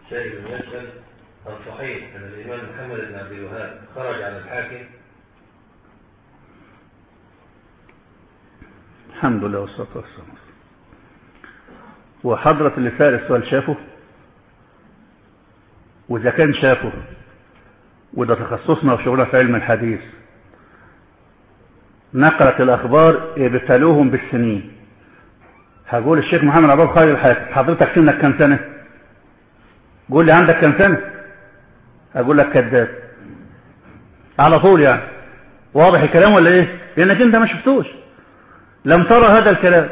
سائل يسأل الصحيح أن الإمام محمد بن عبد الوهاب خرج على الحاكم الحمد لله والصلاة والسلام وحضرة اللي سأل السؤال شافه وإذا كان شافه وده تخصصنا وشغلنا في علم الحديث نقلت الأخبار ابتلوهم بالسنين هقول الشيخ محمد عبد خالد الحاكم حضرتك سنك كم سنة قول لي عندك كم سنة أقول لك كذاب على طول يعني واضح الكلام ولا ايه لانك انت ما شفتوش لم ترى هذا الكلام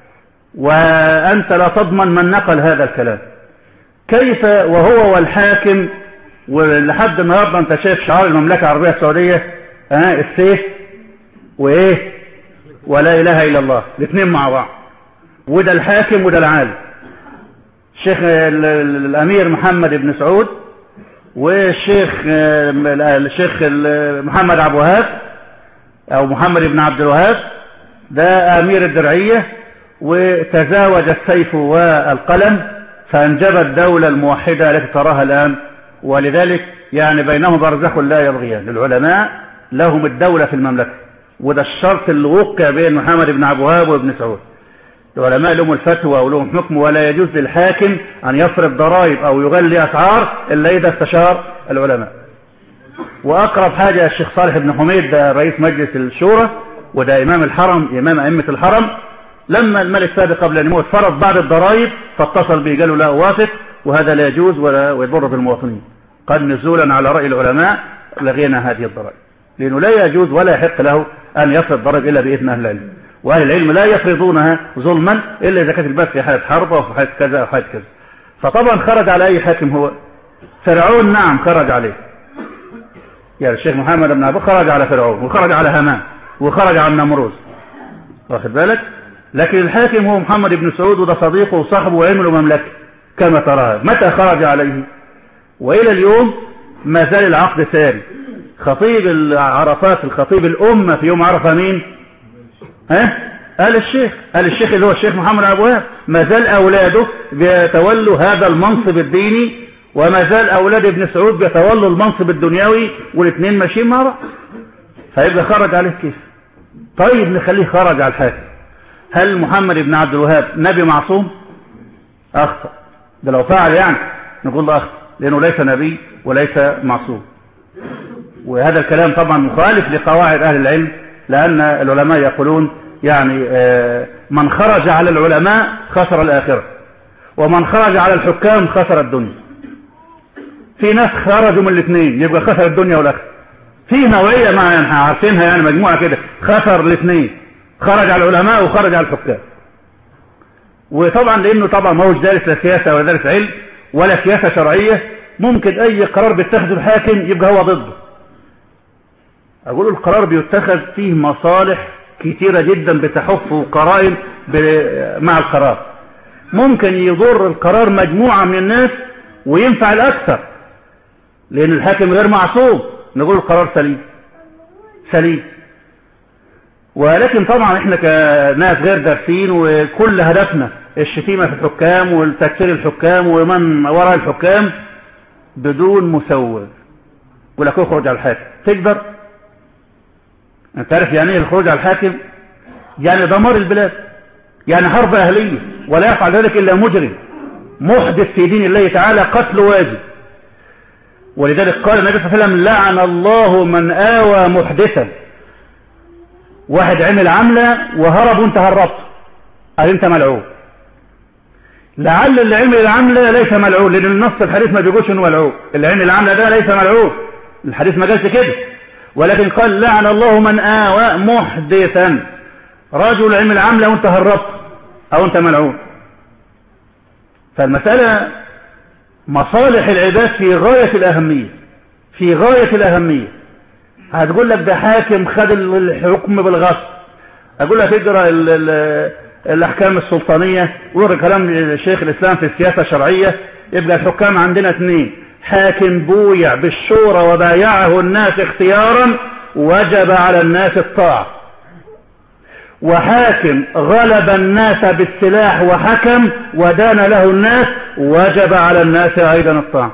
وانت لا تضمن من نقل هذا الكلام كيف وهو والحاكم ولحد النهارده انت شايف شعار المملكه العربيه السعوديه ها آه السيف وايه ولا اله الا الله الاثنين مع بعض وده الحاكم وده العالم الشيخ الامير محمد بن سعود والشيخ الشيخ محمد عبد الوهاب او محمد بن عبد الوهاب ده امير الدرعيه وتزاوج السيف والقلم فانجب الدوله الموحده التي تراها الان ولذلك يعني بينهم برزخ لا يبغيان للعلماء لهم الدوله في المملكه وده الشرط اللي وقع بين محمد بن عبد الوهاب وابن سعود العلماء لهم الفتوى ولهم حكم ولا يجوز للحاكم أن يفرض ضرائب أو يغلي أسعار إلا إذا استشار العلماء وأقرب حاجة الشيخ صالح بن حميد ده رئيس مجلس الشورى وده إمام الحرم إمام أئمة الحرم لما الملك سابق قبل أن يموت فرض بعض الضرائب فاتصل به قالوا لا أوافق وهذا لا يجوز ولا ويضر بالمواطنين قال نزولا على رأي العلماء لغينا هذه الضرائب لأنه لا يجوز ولا يحق له أن يفرض ضرائب إلا بإذن أهل العلم وأهل العلم لا يفرضونها ظلما إلا إذا كانت البلد في حالة حرب أو في حالة كذا أو حالة كذا فطبعا خرج على أي حاكم هو فرعون نعم خرج عليه يعني الشيخ محمد بن عبد خرج على فرعون وخرج على هامان وخرج على النمروز واخد بالك لكن الحاكم هو محمد بن سعود وده صديقه وصاحبه وعمله مملكة كما ترى متى خرج عليه وإلى اليوم ما زال العقد ساري خطيب العرفات الخطيب الأمة في يوم عرفة مين ها قال الشيخ قال الشيخ اللي هو الشيخ محمد عبد الوهاب ما زال أولاده بيتولوا هذا المنصب الديني وما زال أولاد ابن سعود بيتولوا المنصب الدنيوي والاثنين ماشيين مع بعض فيبقى خرج عليه كيف طيب نخليه خرج على الحاكم هل محمد بن عبد الوهاب نبي معصوم أخطأ ده لو فعل يعني نقول له أخطأ لأنه ليس نبي وليس معصوم وهذا الكلام طبعا مخالف لقواعد أهل العلم لأن العلماء يقولون يعني من خرج على العلماء خسر الآخرة ومن خرج على الحكام خسر الدنيا في ناس خرجوا من الاثنين يبقى خسر الدنيا والآخرة في نوعية ما يعني عارفينها يعني مجموعة كده خسر الاثنين خرج على العلماء وخرج على الحكام وطبعا لأنه طبعا ما هوش دارس لا سياسة ولا دارس علم ولا سياسة شرعية ممكن أي قرار بيتخذه الحاكم يبقى هو ضده أقول القرار بيتخذ فيه مصالح كتيرة جدا بتحف وقرائن مع القرار ممكن يضر القرار مجموعة من الناس وينفع الأكثر لأن الحاكم غير معصوم نقول القرار سليم سليم ولكن طبعا احنا كناس غير دارسين وكل هدفنا الشتيمة في الحكام والتكسير الحكام ومن وراء الحكام بدون مسوغ يقول لك اخرج على الحاكم تقدر انت عارف يعني ايه الخروج على الحاكم يعني دمار البلاد يعني حرب اهليه ولا يفعل ذلك الا مجرم محدث في دين الله تعالى قتل واجب ولذلك قال النبي صلى الله عليه وسلم لعن الله من آوى محدثا واحد عمل عملة وهرب وانت هربت قال انت ملعون لعل اللي عمل العملة ليس ملعون لان النص الحديث ما بيقولش انه ملعون اللي عمل العملة ده ليس ملعون الحديث ما قالش كده ولكن قال لعن الله من آوى محدثا رجل عمل عملة وانت هربت او انت ملعون فالمسألة مصالح العباد في غاية الأهمية في غاية الأهمية هتقول لك ده حاكم خد الحكم بالغصب أقول لك اقرأ ال ال الأحكام السلطانية وقرأ كلام شيخ الإسلام في السياسة الشرعية يبقى الحكام عندنا اثنين حاكم بويع بالشورى وبايعه الناس اختيارا وجب على الناس الطاعة وحاكم غلب الناس بالسلاح وحكم ودان له الناس وجب على الناس أيضا الطاعة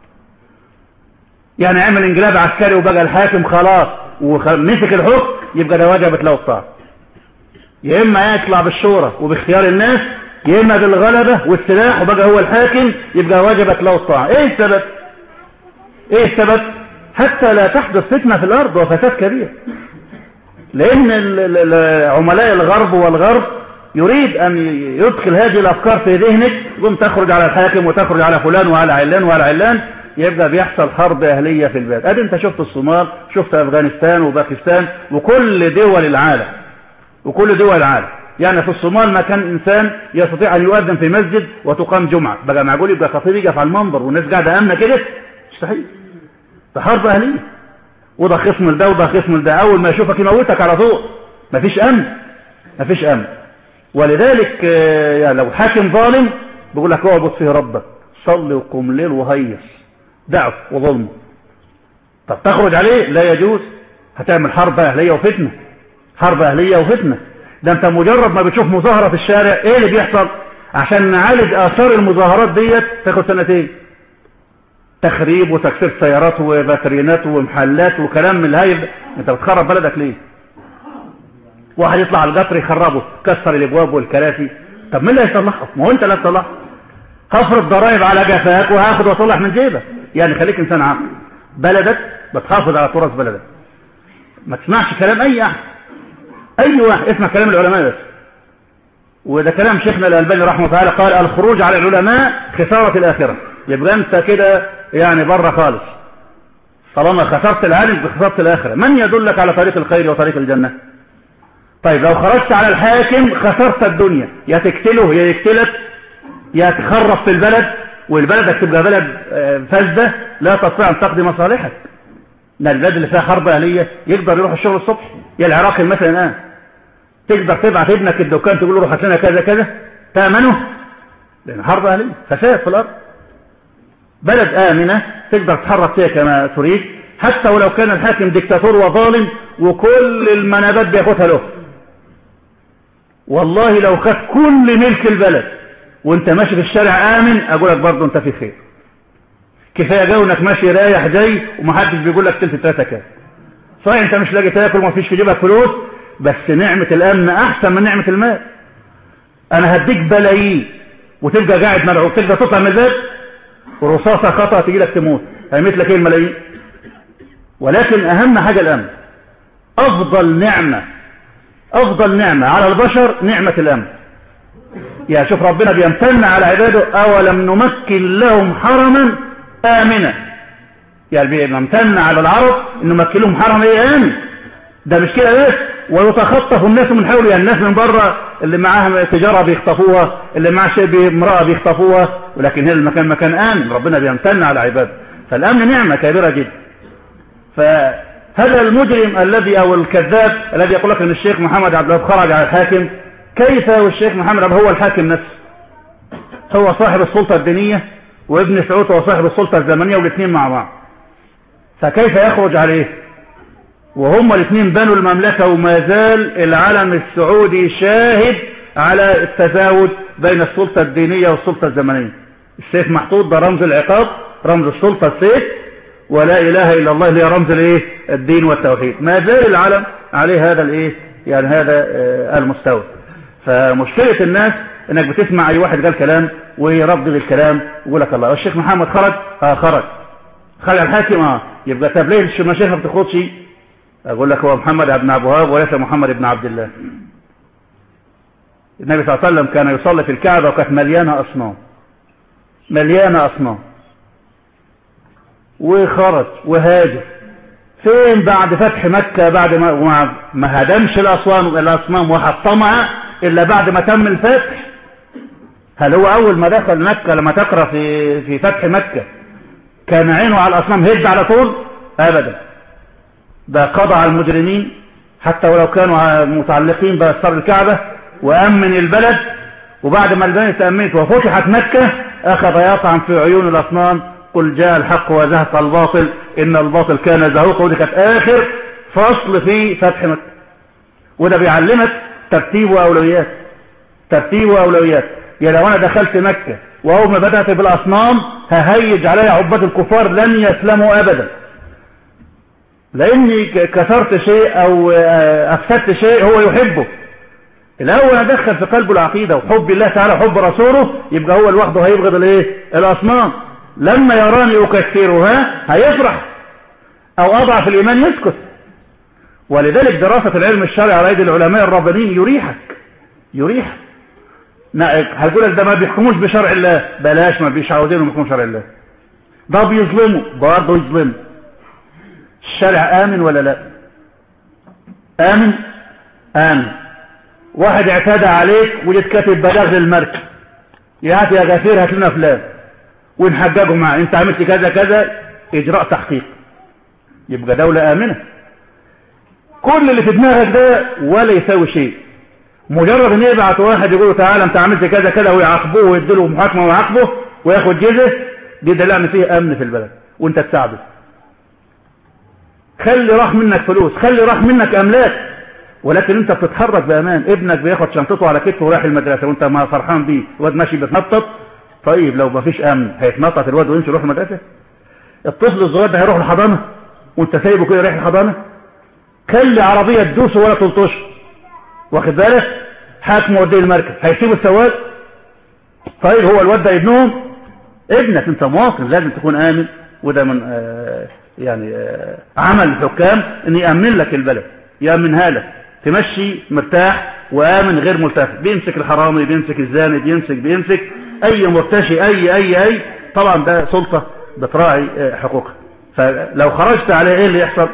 يعني عمل انقلاب عسكري وبقى الحاكم خلاص ومسك الحكم يبقى ده وجبت له الطاعة يا إما يطلع بالشورى وباختيار الناس يا إما بالغلبة والسلاح وبقى هو الحاكم يبقى وجبت له الطاعة إيه السبب إيه السبب حتى لا تحدث فتنة في الأرض وفساد كبير لأن عملاء الغرب والغرب يريد أن يدخل هذه الأفكار في ذهنك قم تخرج على الحاكم وتخرج على فلان وعلى علان وعلى علان يبقى بيحصل حرب أهلية في البلد أدي أنت شفت الصومال شفت أفغانستان وباكستان وكل دول العالم وكل دول العالم يعني في الصومال ما كان إنسان يستطيع أن يؤذن في مسجد وتقام جمعة بقى معقول يبقى خطيب يقف على المنبر والناس قاعدة أمنة كده مستحيل ده حرب أهلية وده خصم لده وده خصم لده أول ما يشوفك يموتك على طول مفيش أمن مفيش أمن ولذلك يعني لو حاكم ظالم بيقول لك اعبد فيه ربك صلي وقم ليل وهيص دعوه وظلمه طب تخرج عليه لا يجوز هتعمل حرب أهلية وفتنة حرب أهلية وفتنة ده انت مجرد ما بتشوف مظاهرة في الشارع ايه اللي بيحصل عشان نعالج آثار المظاهرات ديت تاخد سنتين تخريب وتكسير سيارات وباترينات ومحلات وكلام من الهاي انت بتخرب بلدك ليه واحد يطلع على القطر يخربه كسر الابواب والكراسي طب مين اللي هيصلحه ما هو انت اللي هتصلحه هفرض ضرائب على جفاك وهاخد واصلح من جيبك يعني خليك انسان عاقل بلدك بتحافظ على فرص بلدك ما تسمعش كلام اي احد اي واحد اسمع كلام العلماء بس وده كلام شيخنا الالباني رحمه الله تعالى قال الخروج على العلماء خسارة الاخرة يبقى انت كده يعني بره خالص طالما خسرت العالم بخسرت الاخرة من يدلك على طريق الخير وطريق الجنة طيب لو خرجت على الحاكم خسرت الدنيا يا تقتله يا يقتلك يا تخرب في البلد والبلد تبقى بلد فاسدة لا تستطيع ان تقضي مصالحك لا البلد اللي فيها حرب اهلية يقدر يروح الشغل الصبح يا العراق مثلا الان تقدر تبعت ابنك الدكان تقول له روح لنا كذا كذا تامنه لان حرب اهلية فساد في الارض بلد آمنة تقدر تتحرك فيها كما تريد حتى ولو كان الحاكم دكتاتور وظالم وكل المنابات بياخدها له والله لو خد كل ملك البلد وانت ماشي في الشارع آمن أقول لك برضه انت في خير كفاية جو انك ماشي رايح جاي ومحدش بيقول لك تلت تلاتة كام صحيح انت مش لاقي تاكل ومفيش في جيبك فلوس بس نعمة الأمن أحسن من نعمة المال أنا هديك بلايين وتبقى قاعد مرعوب تقدر تطلع من الباب ورصاصة خطأ تجي لك تموت هيمت لك ايه الملايين ولكن أهم حاجة الأمن أفضل نعمة أفضل نعمة على البشر نعمة الأمن يا شوف ربنا بيمتن على عباده أولم نمكن لهم حرما آمنا يعني بيمتن على العرب أن نمكن لهم حرما إيه آمن ده مش كده بس ويتخطف الناس من حوله يعني الناس من بره اللي معاها تجارة بيخطفوها اللي معاه شيء بامرأة بيخطفوها ولكن هنا المكان مكان آمن ربنا بيمتن على عباده فالأمن نعمة كبيرة جدا فهذا المجرم الذي أو الكذاب الذي يقول لك أن الشيخ محمد عبد الوهاب خرج على الحاكم كيف والشيخ محمد عبد هو الحاكم نفسه هو صاحب السلطة الدينية وابن سعود هو صاحب السلطة الزمنية والاثنين مع بعض فكيف يخرج عليه وهم الاثنين بنوا المملكة وما زال العلم السعودي شاهد على التزاوج بين السلطة الدينية والسلطة الزمنية السيف محطوط ده رمز العقاب رمز السلطة السيف ولا إله إلا الله اللي رمز الايه الدين والتوحيد ما زال العلم عليه هذا الايه يعني هذا آه المستوى فمشكلة الناس انك بتسمع اي واحد قال كلام ويردد الكلام ويقول لك الله الشيخ محمد خرج اه خرج خرج الحاكم اه يبقى طب ليه المشايخ ما بتخرجش اقول لك هو محمد بن عبد الوهاب وليس محمد بن عبد الله النبي صلى الله عليه وسلم كان يصلي في الكعبة وكانت مليانة أصنام مليانة أصنام وخرج وهاجر فين بعد فتح مكة بعد ما ما هدمش الأصنام الأصنام وحطمها إلا بعد ما تم الفتح هل هو أول ما دخل مكة لما تقرأ في في فتح مكة كان عينه على الأصنام هد على طول أبدا ده قضى على المجرمين حتى ولو كانوا متعلقين بأسفار الكعبة وأمن البلد وبعد ما البلد تأمنت وفتحت مكة أخذ يطعن في عيون الأصنام قل جاء الحق وزهق الباطل إن الباطل كان زهوقا ودي كانت آخر فصل في فتح مكة وده بيعلمك ترتيب وأولويات ترتيب وأولويات يعني لو أنا دخلت مكة وأول ما بدأت بالأصنام ههيج عليها عباد الكفار لن يسلموا أبدا لأني كسرت شيء أو أفسدت شيء هو يحبه الأول أدخل في قلبه العقيدة وحب الله تعالى وحب رسوله يبقى هو لوحده هيبغض الايه الأصنام لما يراني أكثرها هيفرح أو أضعف الإيمان يسكت ولذلك دراسة العلم الشرعي على أيدي العلماء الربانيين يريحك يريحك هتقول لك ده ما بيحكموش بشرع الله بلاش ما بيش عاوزينهم يحكموا شرع الله ده بيظلموا برضه يظلموا الشارع آمن ولا لا آمن آمن واحد اعتدى عليك وجيت كاتب بلاغ للمركز يا هات يا غفير هات لنا فلان ونحججه معاه انت عملت كذا كذا اجراء تحقيق يبقى دولة آمنة كل اللي في دماغك ده ولا يساوي شيء مجرد ان يبعت واحد يقول له تعالى انت عملت كذا كذا ويعاقبوه ويديله محاكمه ويعاقبه وياخد جزء دي دليل ان فيه امن في البلد وانت تساعده خلي راح منك فلوس خلي راح منك املاك ولكن انت بتتحرك بامان ابنك بياخد شنطته على كتفه ورايح المدرسه وانت ما فرحان بيه الواد ماشي بيتنطط طيب لو ما فيش امن هيتنطط الواد ويمشي يروح المدرسه الطفل الصغير ده هيروح الحضانه وانت سايبه كده رايح الحضانه خلي عربيه تدوسه ولا تلطشه واخد بالك حاكم وديه المركز هيسيبوا السواق طيب هو الواد ده ابنهم ابنك انت مواطن لازم تكون امن وده من آه يعني آه عمل الحكام ان يامن لك البلد يامنها لك تمشي مرتاح وامن غير ملتفت بيمسك الحرامي بيمسك الزاني بيمسك بيمسك اي مرتشي اي اي اي طبعا ده سلطه بتراعي آه حقوقها فلو خرجت عليه ايه اللي يحصل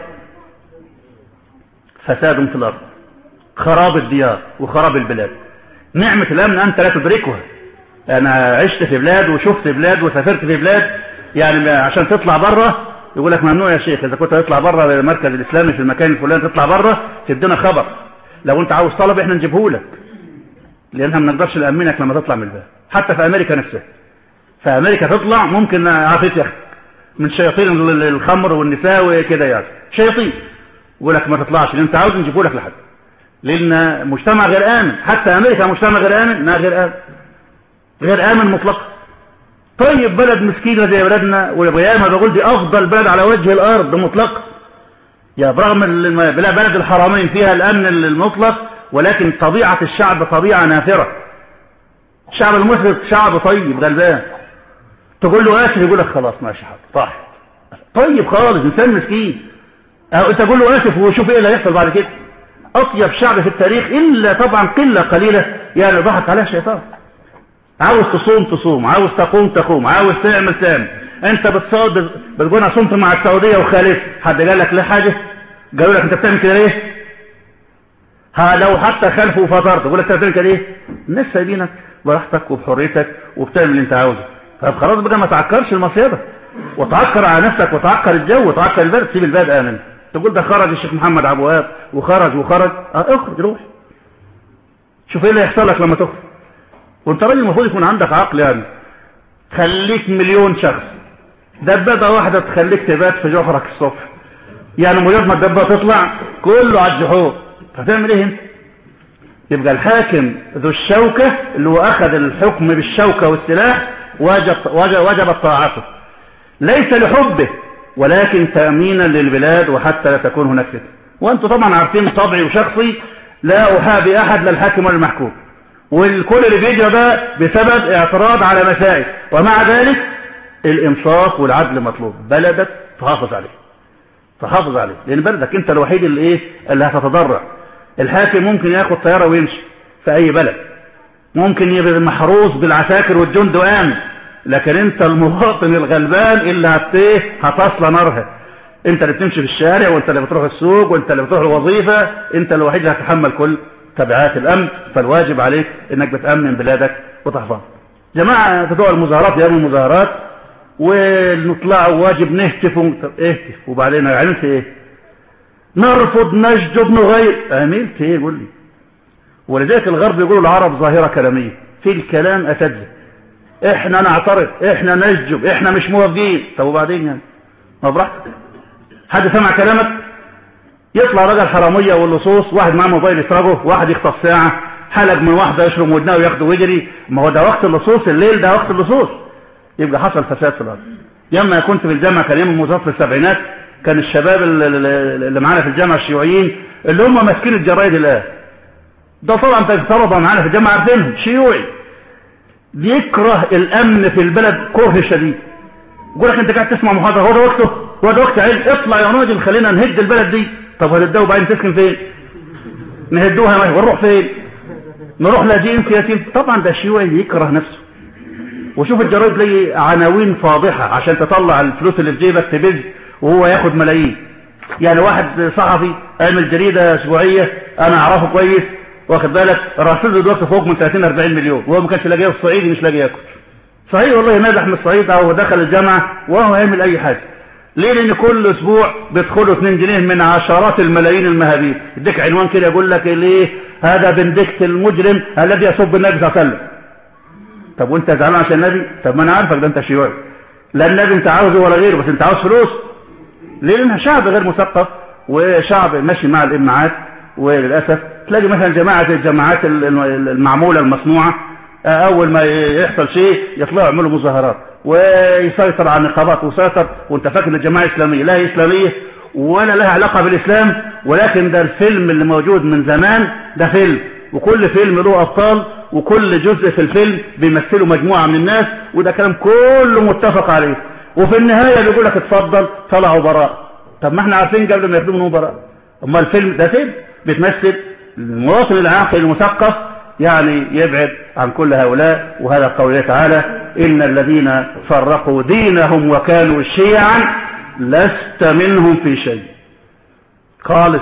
فساد في الارض خراب الديار وخراب البلاد نعمة الأمن أنت لا تدركها أنا عشت في بلاد وشفت بلاد وسافرت في بلاد يعني عشان تطلع بره يقول لك ممنوع يا شيخ إذا كنت تطلع بره المركز الإسلامي في المكان الفلاني تطلع بره تدينا خبر لو أنت عاوز طلب إحنا نجيبه لك لأنها ما نقدرش نأمنك لما تطلع من البلد حتى في أمريكا نفسها في أمريكا تطلع ممكن عافيت يا أخي من شياطين الخمر والنساء وكده يعني شياطين يقول لك ما تطلعش اللي أنت عاوز نجيبه لك لحد لأن مجتمع غير آمن حتى أمريكا مجتمع غير آمن ما غير آمن غير آمن مطلقا طيب بلد مسكينة زي بلدنا وياما بقول دي أفضل بلد على وجه الأرض مطلقا يا برغم بلد الحرمين فيها الأمن المطلق ولكن طبيعة الشعب طبيعة نافرة الشعب المصري شعب طيب غلبان تقول له آسف يقول لك خلاص ماشي حاضر طاح طيب خالص إنسان مسكين أو أنت تقول له آسف وشوف إيه اللي هيحصل بعد كده أطيب شعب في التاريخ إلا طبعا قلة قليلة يعني ضحك عليها الشيطان عاوز تصوم تصوم عاوز تقوم تقوم عاوز تعمل تعمل انت بتصاد بتقول انا صمت مع السعودية وخالف حد قال لك لا حاجة قالوا لك انت بتعمل كده ليه ها لو حتى خالفوا وفطرت يقول لك انت بتعمل كده ليه الناس سايبينك براحتك وبحريتك وبتعمل اللي انت عاوزه طب خلاص بقى ما تعكرش المصيدة وتعكر على نفسك وتعكر الجو وتعكر البلد سيب البلد امن تقول ده خرج الشيخ محمد عبد الوهاب وخرج وخرج اه اخرج روح شوف ايه اللي هيحصل لك لما تخرج وانت راجل المفروض يكون عندك عقل يعني خليك مليون شخص دبابة واحدة تخليك تبات في جحرك الصبح يعني مجرد ما الدبابة تطلع كله على الجحور هتعمل ايه انت يبقى الحاكم ذو الشوكة اللي هو اخذ الحكم بالشوكة والسلاح وجب, وجب, وجبت طاعته ليس لحبه ولكن تأمينا للبلاد وحتى لا تكون هناك فتنة وانتم طبعا عارفين طبعي وشخصي لا أحابي أحد لا الحاكم ولا المحكوم والكل اللي بيجرى ده بسبب اعتراض على مسائل ومع ذلك الإنصاف والعدل مطلوب بلدك تحافظ عليه تحافظ عليه لأن بلدك أنت الوحيد اللي إيه اللي هتتضرع الحاكم ممكن ياخد طيارة ويمشي في أي بلد ممكن يبقى محروس بالعساكر والجند وآمن لكن انت المواطن الغلبان اللي هتيه هتصلى نارها انت اللي بتمشي في الشارع وانت اللي بتروح السوق وانت اللي بتروح الوظيفة انت الوحيد اللي هتتحمل كل تبعات الامن فالواجب عليك انك بتأمن بلادك وتحفظها جماعة تدعوا المظاهرات يا المظاهرات ونطلع واجب نهتف اهتف وبعدين عملت ايه نرفض نشجب نغير عملت ايه قول لي ولذلك الغرب يقولوا العرب ظاهرة كلامية في الكلام أساتذة احنا نعترض احنا نسجب احنا مش موافقين طب وبعدين يعني ما براحتك حد سمع كلامك يطلع راجل حراميه واللصوص واحد معاه موبايل يسرقه واحد يخطف ساعه حلق من واحده يشرب ودناه وياخده ويجري ما هو ده وقت اللصوص الليل ده وقت اللصوص يبقى حصل فساد في الارض لما كنت في الجامعه كان يوم المظاهرات في السبعينات كان الشباب اللي- اللي اللي معانا في الجامعه الشيوعيين اللي هم ماسكين الجرايد الان ده طبعا طلبه معانا في الجامعه عارفينهم شيوعي بيكره الامن في البلد كره شديد يقول لك انت قاعد تسمع محاضره هو ده وقته هو ده وقت علم اطلع يا راجل خلينا نهد البلد دي طب هنهدها وبعدين تسكن فين نهدوها ونروح فين نروح لاجئين في يتيم طبعا ده شيوعي يكره نفسه وشوف الجرايد لي عناوين فاضحة عشان تطلع الفلوس اللي في جيبك تبز وهو ياخد ملايين يعني واحد صحفي عمل جريدة اسبوعية انا اعرفه كويس واخد بالك راسل له دلوقتي فوق من 30 40 مليون وهو ما كانش لاقي في الصعيدي مش لاقي ياكل صحيح والله نجح من الصعيد او دخل الجامعة وهو يعمل اي حاجة ليه لان كل اسبوع بيدخلوا 2 جنيه من عشرات الملايين المهابيل يديك عنوان كده يقول لك ليه هذا بندكت المجرم الذي يسب النبي صلى الله عليه وسلم طب وانت زعلان عشان النبي طب ما انا عارفك ده انت شيوعي لا النبي انت عاوزه ولا غيره بس انت عاوز فلوس ليه لانها شعب غير مثقف وشعب ماشي مع الامعات وللاسف تلاقي مثلا جماعه زي الجماعات ال- ال- المعموله المصنوعه آه، اول ما يحصل شيء يطلعوا يعملوا مظاهرات ويسيطر على النقابات ويسيطر وانت فاكر ان الجماعه اسلاميه لا هي اسلاميه ولا لها علاقه بالاسلام ولكن ده الفيلم اللي موجود من زمان ده فيلم وكل فيلم له ابطال وكل جزء في الفيلم بيمثلوا مجموعه من الناس وده كلام كله متفق عليه وفي النهايه بيقول لك اتفضل طلعوا براء طب ما احنا عارفين قبل ما يكتبوا انهم براء اما الفيلم ده فيلم بتمثل المواطن العاقل المثقف يعني يبعد عن كل هؤلاء وهذا قوله تعالى إن الذين فرقوا دينهم وكانوا شيعا لست منهم في شيء خالص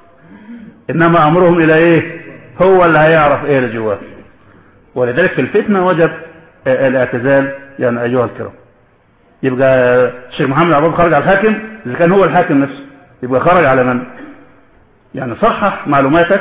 إنما أمرهم إلى إيه هو اللي هيعرف إيه اللي جواه ولذلك في الفتنة وجب آه، الاعتزال يعني أيها الكرام يبقى الشيخ محمد عبد خرج على الحاكم إذا كان هو الحاكم نفسه يبقى خرج على من يعني صحح معلوماتك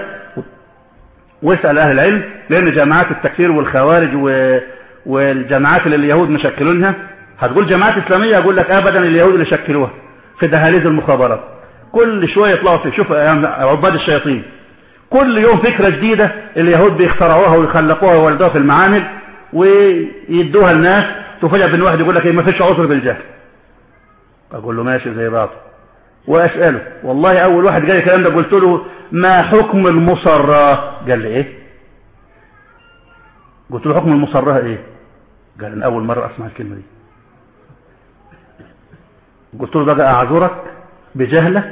واسأل أهل العلم لأن جماعات التكفير والخوارج و... والجماعات اللي اليهود مشكلونها هتقول جماعات إسلامية أقول لك أبدا اليهود اللي شكلوها في دهاليز المخابرات كل شوية يطلعوا في شوف أيام عباد الشياطين كل يوم فكرة جديدة اليهود بيخترعوها ويخلقوها ويولدوها في المعامل ويدوها الناس تفاجأ بين واحد يقول لك إيه ما فيش عذر بالجهل أقول له ماشي زي بعض وأسأله والله أول واحد جاي الكلام ده قلت له ما حكم المصرة قال لي إيه قلت له حكم المصرة إيه قال أنا أول مرة أسمع الكلمة دي قلت له بقى أعذرك بجهلة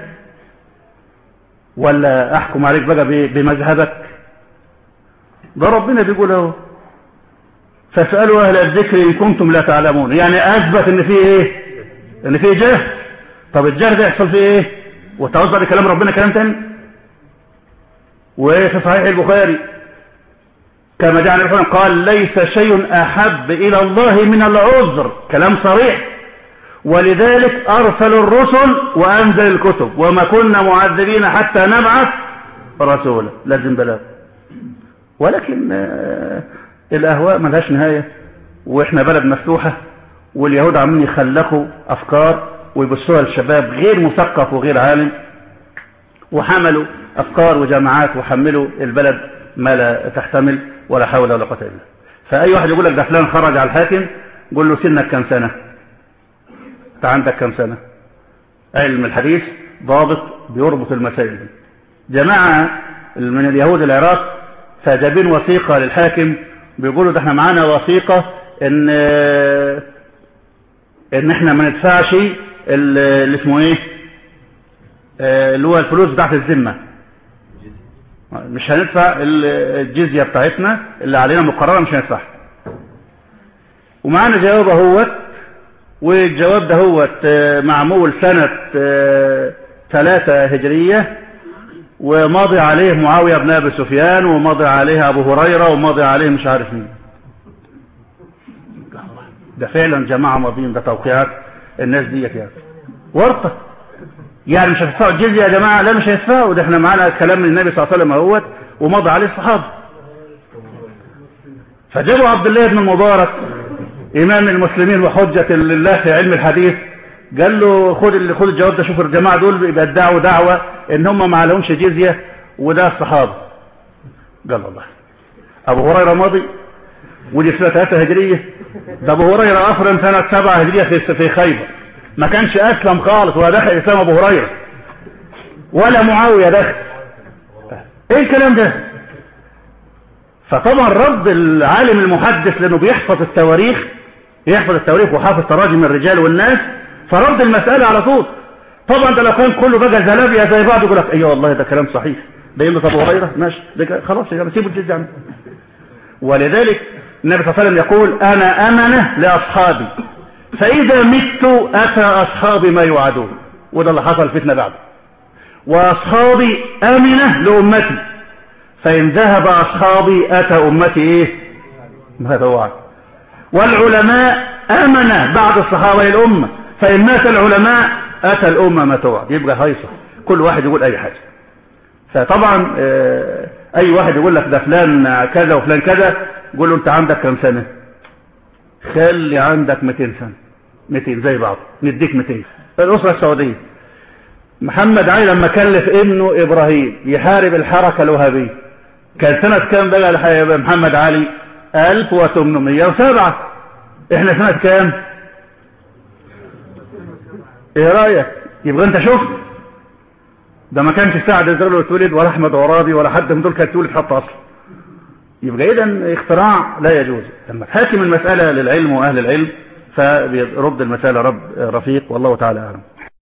ولا أحكم عليك بقى ب- بمذهبك ده ربنا بيقول اهو فاسألوا أهل الذكر إن كنتم لا تعلمون يعني أثبت إن فيه إيه إن فيه جهل طب الجهل ده يحصل فيه إيه وتوصل لكلام ربنا كلام تاني وفي صحيح البخاري كما جاء عن الرسول قال ليس شيء أحب إلى الله من العذر كلام صريح ولذلك أرسل الرسل وأنزل الكتب وما كنا معذبين حتى نبعث رسولا لازم بلاغ ولكن آه، الأهواء ملهاش نهاية وإحنا بلد مفتوحة واليهود عمالين يخلقوا أفكار ويبصوها للشباب غير مثقف وغير عالم وحملوا أفكار وجماعات وحملوا البلد ما لا تحتمل ولا حول ولا قوة إلا بالله. فأي واحد يقول لك ده فلان خرج على الحاكم قول له سنك كم سنة انت عندك كم سنة علم الحديث ضابط بيربط المسائل دي جماعة من اليهود العراق فجابين وثيقة للحاكم بيقولوا ده احنا معانا وثيقة ان ان احنا ما ندفعش ال- اللي اسمه ايه آه، اللي هو الفلوس بتاعت الذمة مش هندفع ال- الجزية بتاعتنا اللي علينا مقررة مش هندفعها ومعانا جواب اهوت والجواب ده هو معمول سنة آه، ثلاثة هجرية وماضي عليه معاوية بن أبي سفيان وماضي عليه أبو هريرة وماضي عليه مش عارف مين ده فعلا جماعة ماضيين ده توقيعات الناس ديت يعني ورطة يعني مش هتدفعوا الجزية يا جماعة لا مش هيدفعوا ده احنا معانا كلام من النبي صلى الله عليه وسلم اهوت ومضى عليه الصحابة فجابوا عبد الله بن المبارك إمام المسلمين وحجة لله في علم الحديث قال له خد ال- خد الجواب ده شوف الجماعة دول بيدعوا دعوة إن هم ما عليهمش جزية وده الصحابة قال الله ابو هريره ماضي ودي سنه 3 هجريه ده ابو هريره اصلا سنه 7 هجريه في في خيبر ما كانش اسلم خالص ولا دخل اسلام ابو هريره ولا معاويه دخل ايه الكلام ده فطبعا رد العالم المحدث لانه بيحفظ التواريخ يحفظ التواريخ وحافظ تراجم الرجال والناس فرد المسألة على طول طبعا ده لو كان كله بقى زلابيا زي بعض يقول لك ايوه والله ده كلام صحيح ده يملك ابو هريره ماشي ده خلاص يا جماعه سيبوا الجزء عنه ولذلك النبي صلى الله عليه وسلم يقول انا امنه لاصحابي فاذا مت اتى اصحابي ما يوعدون وده اللي حصل فتنه بعد واصحابي امنه لامتي فان ذهب اصحابي اتى امتي ايه ما توعد والعلماء امن بعد الصحابه الامه فان مات العلماء اتى الامه ما توعد يبقى هيصه كل واحد يقول اي حاجه فطبعا آه، اي واحد يقول لك ده فلان كذا وفلان كذا قول له انت عندك كم سنه خلي عندك 200 سنه 200 زي بعض نديك 200 الاسره السعوديه محمد علي لما كلف ابنه ابراهيم يحارب الحركه الوهابيه كان سنه كام بقى الحقيقة محمد علي 1807 احنا سنه كام ايه رايك يبقى انت شفت ده ما كانش سعد الزرل اتولد ولا احمد عرابي ولا حد من دول كان تولد حتى اصلا يبقى اذا اختراع لا يجوز لما تحاكم المساله للعلم واهل العلم فبيرد المساله رب رفيق والله تعالى اعلم